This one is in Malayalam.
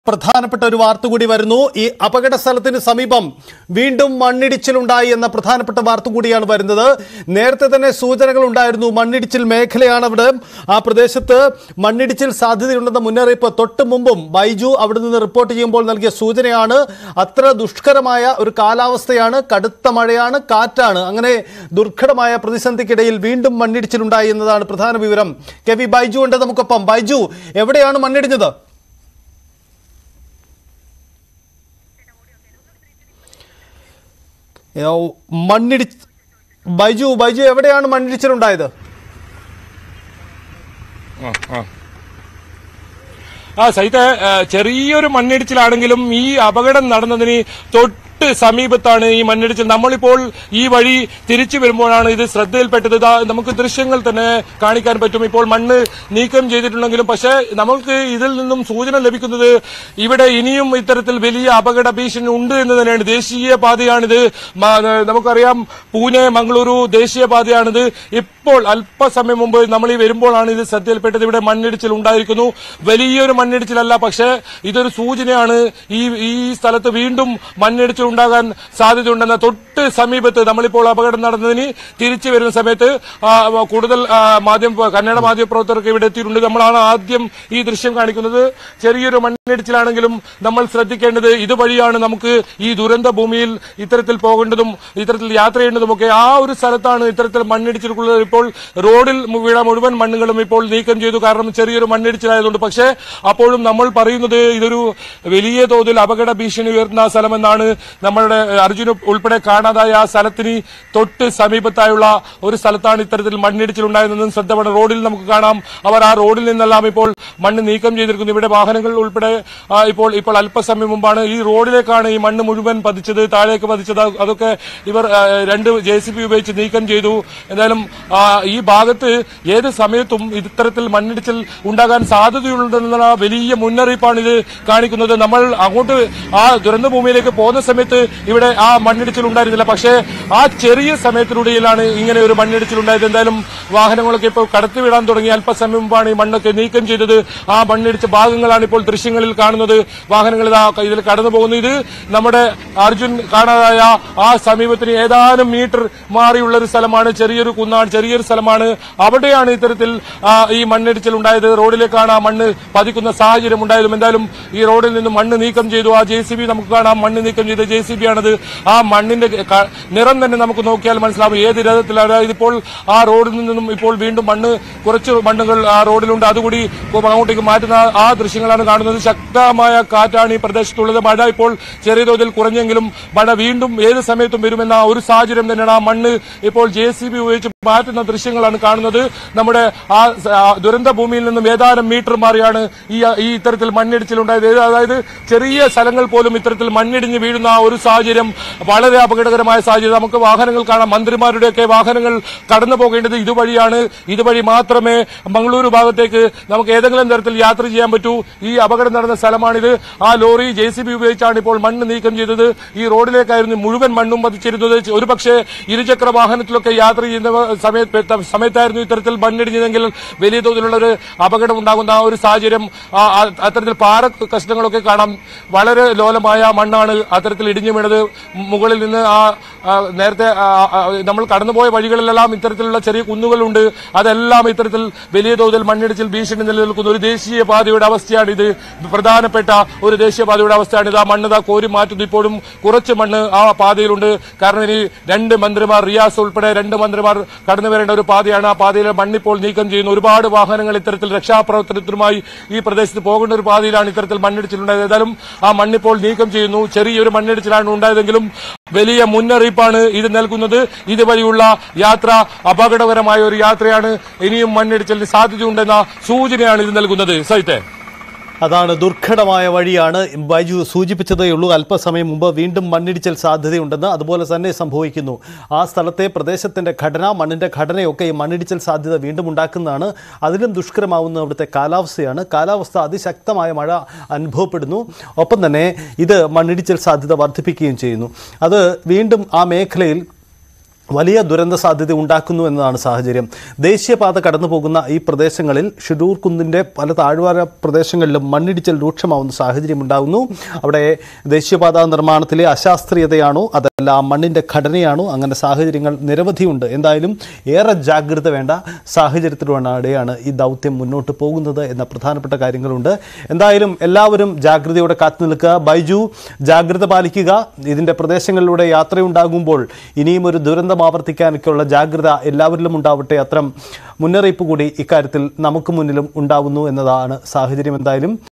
പ്രധാനപ്പെട്ട ഒരു വാർത്ത കൂടി വരുന്നു ഈ അപകട സ്ഥലത്തിന് സമീപം വീണ്ടും മണ്ണിടിച്ചിലുണ്ടായി എന്ന പ്രധാനപ്പെട്ട വാർത്ത കൂടിയാണ് വരുന്നത് നേരത്തെ തന്നെ സൂചനകൾ ഉണ്ടായിരുന്നു മണ്ണിടിച്ചിൽ മേഖലയാണ് അവിടെ ആ പ്രദേശത്ത് മണ്ണിടിച്ചിൽ സാധ്യതയുണ്ടെന്ന മുന്നറിയിപ്പ് തൊട്ട് മുമ്പും ബൈജു അവിടെ നിന്ന് റിപ്പോർട്ട് ചെയ്യുമ്പോൾ നൽകിയ സൂചനയാണ് അത്ര ദുഷ്കരമായ ഒരു കാലാവസ്ഥയാണ് കടുത്ത മഴയാണ് കാറ്റാണ് അങ്ങനെ ദുർഘടമായ പ്രതിസന്ധിക്കിടയിൽ വീണ്ടും മണ്ണിടിച്ചിലുണ്ടായി എന്നതാണ് പ്രധാന വിവരം കെ വി ബൈജു ഉണ്ട് നമുക്കൊപ്പം ബൈജു എവിടെയാണ് മണ്ണിടിഞ്ഞത് ഏ, മണ്ണിടി ബൈജു ബൈജു എവിടെയാണ് മണ്ണിടിച്ചിലുണ്ടായത് ആ, ആ. ആ സൈത്തെ ആ, ചെറിയൊരു മണ്ണിടിച്ചിലാണെങ്കിലും ഈ അപകടം നടന്നതിന് തൊട്ട് സമീപത്താണ് ഈ മണ്ണിടിച്ചിൽ നമ്മളിപ്പോൾ ഈ വഴി തിരിച്ചു വരുമ്പോഴാണ് ഇത് ശ്രദ്ധയിൽപ്പെട്ടത് ഇതാ നമുക്ക് ദൃശ്യങ്ങൾ തന്നെ കാണിക്കാൻ പറ്റും ഇപ്പോൾ മണ്ണ് നീക്കം ചെയ്തിട്ടുണ്ടെങ്കിലും പക്ഷേ നമുക്ക് ഇതിൽ നിന്നും സൂചന ലഭിക്കുന്നത് ഇവിടെ ഇനിയും ഇത്തരത്തിൽ വലിയ അപകട ഭീഷണി ഉണ്ട് എന്ന് തന്നെയാണ് ദേശീയ പാതയാണിത് മ- നമുക്കറിയാം പൂനെ മംഗളൂരു ദേശീയ പാതയാണിത് ഇപ്പോൾ അല്പസമയം മുമ്പ് നമ്മൾ ഈ വരുമ്പോഴാണ് ഇത് ശ്രദ്ധയിൽപ്പെട്ടത് ഇവിടെ മണ്ണിടിച്ചിൽ ഉണ്ടായിരിക്കുന്നു വലിയൊരു മണ്ണിടിച്ചിലല്ല പക്ഷേ ഇതൊരു സൂചനയാണ് ഈ ഈ സ്ഥലത്ത് വീണ്ടും മണ്ണിടിച്ചിൽ ഉണ്ടാകാൻ സാധ്യതയുണ്ടെന്ന തൊട്ട് സമീപത്ത് നമ്മളിപ്പോൾ അപകടം നടന്നതിന് തിരിച്ചു വരുന്ന സമയത്ത് ആ, കൂടുതൽ ആ, മാധ്യമ കന്നഡ മാധ്യമ പ്രവർത്തകർക്ക് ഇവിടെ എത്തിയിട്ടുണ്ട് നമ്മളാണ് ആദ്യം ഈ ദൃശ്യം കാണിക്കുന്നത് ചെറിയൊരു മണ്ണിടിച്ചിലാണെങ്കിലും നമ്മൾ ശ്രദ്ധിക്കേണ്ടത് ഇതുവഴിയാണ് നമുക്ക് ഈ ദുരന്ത ഭൂമിയിൽ ഇത്തരത്തിൽ പോകേണ്ടതും ഇത്തരത്തിൽ യാത്ര ചെയ്യേണ്ടതുമൊക്കെ ആ ഒരു സ്ഥലത്താണ് ഇത്തരത്തിൽ മണ്ണിടിച്ചിട്ടുള്ളത് ഇപ്പോൾ റോഡിൽ വീണ മുഴുവൻ മണ്ണുകളും ഇപ്പോൾ നീക്കം ചെയ്തു കാരണം ചെറിയൊരു മണ്ണിടിച്ചിലായതുകൊണ്ട് പക്ഷേ അപ്പോഴും നമ്മൾ പറയുന്നത് ഇതൊരു വലിയ തോതിൽ അപകട ഭീഷണി ഉയർന്ന സ്ഥലമെന്നാണ് നമ്മളുടെ അർജുന ഉൾപ്പെടെ കാണാതായ ആ സ്ഥലത്തിന് തൊട്ട് സമീപത്തായുള്ള ഒരു സ്ഥലത്താണ് ഇത്തരത്തിൽ മണ്ണിടിച്ചിലുണ്ടായതെന്നും ശ്രദ്ധപ്പെടണം റോഡിൽ നമുക്ക് കാണാം അവർ ആ റോഡിൽ നിന്നെല്ലാം ഇപ്പോൾ മണ്ണ് നീക്കം ചെയ്തിരിക്കുന്നു ഇവിടെ വാഹനങ്ങൾ ഉൾപ്പെടെ ആ, ഇപ്പോൾ ഇപ്പോൾ അല്പസമയം മുമ്പാണ് ഈ റോഡിലേക്കാണ് ഈ മണ്ണ് മുഴുവൻ പതിച്ചത് താഴേക്ക് പതിച്ചത് അതൊക്കെ ഇവർ ആ, രണ്ട് ജെ സി ബി ഉപയോഗിച്ച് നീക്കം ചെയ്തു എന്തായാലും ആ, ഈ ഭാഗത്ത് ഏത് സമയത്തും ഇത്തരത്തിൽ മണ്ണിടിച്ചിൽ ഉണ്ടാകാൻ സാധ്യതയുണ്ടെന്നുള്ള വലിയ മുന്നറിയിപ്പാണ് ഇത് കാണിക്കുന്നത് നമ്മൾ അങ്ങോട്ട് ആ ദുരന്ത ഭൂമിയിലേക്ക് പോകുന്ന സമയത്ത് ഇവിടെ ആ മണ്ണിടിച്ചിൽ ഉണ്ടായിരുന്നില്ല പക്ഷേ ആ ചെറിയ സമയത്തിനുള്ളിലാണ് ഇങ്ങനെ ഒരു മണ്ണിടിച്ചിൽ ഉണ്ടായത് എന്തായാലും വാഹനങ്ങളൊക്കെ ഇപ്പോൾ കടത്തിവിടാൻ തുടങ്ങി അല്പസമയം മുമ്പാണ് ഈ മണ്ണൊക്കെ നീക്കം ചെയ്തത് ആ മണ്ണിടിച്ച ഭാഗങ്ങളാണ് ഇപ്പോൾ ദൃശ്യങ്ങളിൽ കാണുന്നത് വാഹനങ്ങൾ ഇതാ ഇതിൽ കടന്നു പോകുന്നു ഇത് നമ്മുടെ അർജുൻ കാണാതായ ആ സമീപത്തിന് ഏതാനും മീറ്റർ മാറിയുള്ള ഒരു സ്ഥലമാണ് ചെറിയൊരു കുന്നാണ് ചെറിയൊരു സ്ഥലമാണ് അവിടെയാണ് ഇത്തരത്തിൽ ആ, ഈ മണ്ണിടിച്ചിൽ ഉണ്ടായത് റോഡിലേക്കാണ് ആ മണ്ണ് പതിക്കുന്ന സാഹചര്യം ഉണ്ടായതും എന്തായാലും ഈ റോഡിൽ നിന്ന് മണ്ണ് നീക്കം ചെയ്തു ആ ജെ സി ബി നമുക്ക് കാണാം മണ്ണ് നീക്കം ചെയ്ത ജെ സി ബി ആണത് ആ മണ്ണിന്റെ ക- നിറം തന്നെ നമുക്ക് നോക്കിയാൽ മനസ്സിലാവും ഏത് രഥത്തിലാണ് അതായത് ഇപ്പോൾ ആ റോഡിൽ നിന്നും ഇപ്പോൾ വീണ്ടും മണ്ണ് കുറച്ച് മണ്ണുകൾ ആ റോഡിലുണ്ട് അതുകൂടി അങ്ങോട്ടേക്ക് മാറ്റുന്ന ആ ദൃശ്യങ്ങളാണ് കാണുന്നത് ശക്തമായ കാറ്റാണ് ഈ പ്രദേശത്തുള്ളത് മഴ ഇപ്പോൾ ചെറിയ തോതിൽ കുറഞ്ഞെങ്കിലും മഴ വീണ്ടും ഏത് സമയത്തും വരുമെന്ന ഒരു സാഹചര്യം തന്നെയാണ് ആ മണ്ണ് ഇപ്പോൾ ജെ സി ബി ഉപയോഗിച്ച് മാറ്റുന്ന ദൃശ്യങ്ങളാണ് കാണുന്നത് നമ്മുടെ ആ സ- ആ ദുരന്ത ഭൂമിയിൽ നിന്നും ഏതാനും മീറ്റർ മാറിയാണ് ഈ ഈ ഇത്തരത്തിൽ മണ്ണിടിച്ചിലുണ്ടായത് ഏത് അതായത് ചെറിയ സ്ഥലങ്ങൾ പോലും ഇത്തരത്തിൽ മണ്ണിടിഞ്ഞ് വീഴുന്ന ആ ഒരു സാഹചര്യം വളരെ അപകടകരമായ സാഹചര്യം നമുക്ക് വാഹനങ്ങൾ കാണാം മന്ത്രിമാരുടെയൊക്കെ വാഹനങ്ങൾ കടന്നു പോകേണ്ടത് ഇതുവഴിയാണ് ഇതുവഴി മാത്രമേ മംഗളൂരു ഭാഗത്തേക്ക് നമുക്ക് ഏതെങ്കിലും തരത്തിൽ യാത്ര ചെയ്യാൻ പറ്റൂ ഈ അപകടം നടന്ന സ്ഥലമാണിത് ആ ലോറി ജെ സി ബി ഉപയോഗിച്ചാണ് ഇപ്പോൾ മണ്ണ് നീക്കം ചെയ്തത് ഈ റോഡിലേക്കായിരുന്നു മുഴുവൻ മണ്ണും പതിച്ചിരുന്നത് ഒരുപക്ഷെ ഇരുചക്ര വാഹനത്തിലൊക്കെ യാത്ര ചെയ്യുന്ന സമയത്ത് സമയത്തായിരുന്നു ഇത്തരത്തിൽ മണ്ണിടിഞ്ഞതെങ്കിൽ വലിയ തോതിലുള്ള ഒരു അപകടം ഉണ്ടാകുന്ന ആ ഒരു സാഹചര്യം ആ- ആ- അത്തരത്തിൽ പാറ കഷ്ണങ്ങളൊക്കെ കാണാം വളരെ ലോലമായ മണ്ണാണ് അത്തരത്തിൽ ഇടിഞ്ഞു വീണത് മുകളിൽ നിന്ന് ആ ആ, നേരത്തെ ആ, ആ, നമ്മൾ കടന്നുപോയ വഴികളിലെല്ലാം ഇത്തരത്തിലുള്ള ചെറിയ കുന്നുകളുണ്ട് അതെല്ലാം ഇത്തരത്തിൽ വലിയ തോതിൽ മണ്ണിടിച്ചിൽ ഭീഷണി നിലനിൽക്കുന്ന ഒരു ദേശീയ പാതയുടെ അവസ്ഥയാണിത് പ്രധാനപ്പെട്ട ഒരു ദേശീയ പാതയുടെ അവസ്ഥയാണിത് ആ മണ്ണ് ദാ കോരി മാറ്റുന്നു ഇപ്പോഴും കുറച്ച് മണ്ണ് ആ പാതയിലുണ്ട് കാരണം ഇനി രണ്ട് മന്ത്രിമാർ റിയാസ് ഉൾപ്പെടെ രണ്ട് മന്ത്രിമാർ കടന്നു വരേണ്ട ഒരു പാതയാണ് ആ പാതയിലെ മണ്ണിപ്പോൾ നീക്കം ചെയ്യുന്നു ഒരുപാട് വാഹനങ്ങൾ ഇത്തരത്തിൽ രക്ഷാപ്രവർത്തനത്തിനുമായി ഈ പ്രദേശത്ത് പോകേണ്ട ഒരു പാതയിലാണ് ഇത്തരത്തിൽ മണ്ണിടിച്ചിലുണ്ടായത് ഏതായാലും ആ മണ്ണിപ്പോൾ നീക്കം ചെയ്യുന്നു ചെറിയൊരു മണ്ണിടിച്ചിലാണ് ഉണ്ടായതെങ്കിലും വലിയ മുന്നറിയിപ്പാണ് ഇത് നൽകുന്നത് ഇതുവഴിയുള്ള യാത്ര അപകടകരമായ ഒരു യാത്രയാണ് ഇനിയും മണ്ണിടിച്ചിലിന് സാധ്യതയുണ്ടെന്ന സൂചനയാണ് ഇത് നൽകുന്നത് സൈത്തെ അതാണ് ദുർഘടമായ വഴിയാണ് ബൈജു സൂചിപ്പിച്ചതേ ഉള്ളൂ അല്പസമയം മുമ്പ് വീണ്ടും മണ്ണിടിച്ചൽ സാധ്യതയുണ്ടെന്ന് അതുപോലെ തന്നെ സംഭവിക്കുന്നു ആ സ്ഥലത്തെ പ്രദേശത്തിൻ്റെ ഘടന മണ്ണിൻ്റെ ഘടനയൊക്കെ ഈ മണ്ണിടിച്ചൽ സാധ്യത വീണ്ടും ഉണ്ടാക്കുന്നതാണ് അതിലും ദുഷ്കരമാവുന്ന അവിടുത്തെ കാലാവസ്ഥയാണ് കാലാവസ്ഥ അതിശക്തമായ മഴ അനുഭവപ്പെടുന്നു ഒപ്പം തന്നെ ഇത് മണ്ണിടിച്ചൽ സാധ്യത വർദ്ധിപ്പിക്കുകയും ചെയ്യുന്നു അത് വീണ്ടും ആ മേഖലയിൽ വലിയ ദുരന്ത സാധ്യത ഉണ്ടാക്കുന്നു എന്നതാണ് സാഹചര്യം ദേശീയപാത കടന്നു പോകുന്ന ഈ പ്രദേശങ്ങളിൽ ഷിഡൂർ കുന്നിൻ്റെ പല താഴ്വാര പ്രദേശങ്ങളിലും മണ്ണിടിച്ചിൽ രൂക്ഷമാവുന്ന സാഹചര്യം ഉണ്ടാകുന്നു അവിടെ ദേശീയപാത നിർമ്മാണത്തിലെ അശാസ്ത്രീയതയാണോ അതല്ല ആ മണ്ണിൻ്റെ ഘടനയാണോ അങ്ങനെ സാഹചര്യങ്ങൾ നിരവധിയുണ്ട് എന്തായാലും ഏറെ ജാഗ്രത വേണ്ട സാഹചര്യത്തിലൂടെയാണ് ഈ ദൗത്യം മുന്നോട്ട് പോകുന്നത് എന്ന പ്രധാനപ്പെട്ട കാര്യങ്ങളുണ്ട് എന്തായാലും എല്ലാവരും ജാഗ്രതയോടെ കാത്തു നിൽക്കുക ബൈജു ജാഗ്രത പാലിക്കുക ഇതിൻ്റെ പ്രദേശങ്ങളിലൂടെ യാത്രയുണ്ടാകുമ്പോൾ ഇനിയും ഒരു ദുരന്തം ആവർത്തിക്കാനൊക്കെയുള്ള ജാഗ്രത എല്ലാവരിലും ഉണ്ടാവട്ടെ അത്തരം മുന്നറിയിപ്പ് കൂടി ഇക്കാര്യത്തിൽ നമുക്ക് മുന്നിലും ഉണ്ടാവുന്നു എന്നതാണ് സാഹചര്യം എന്തായാലും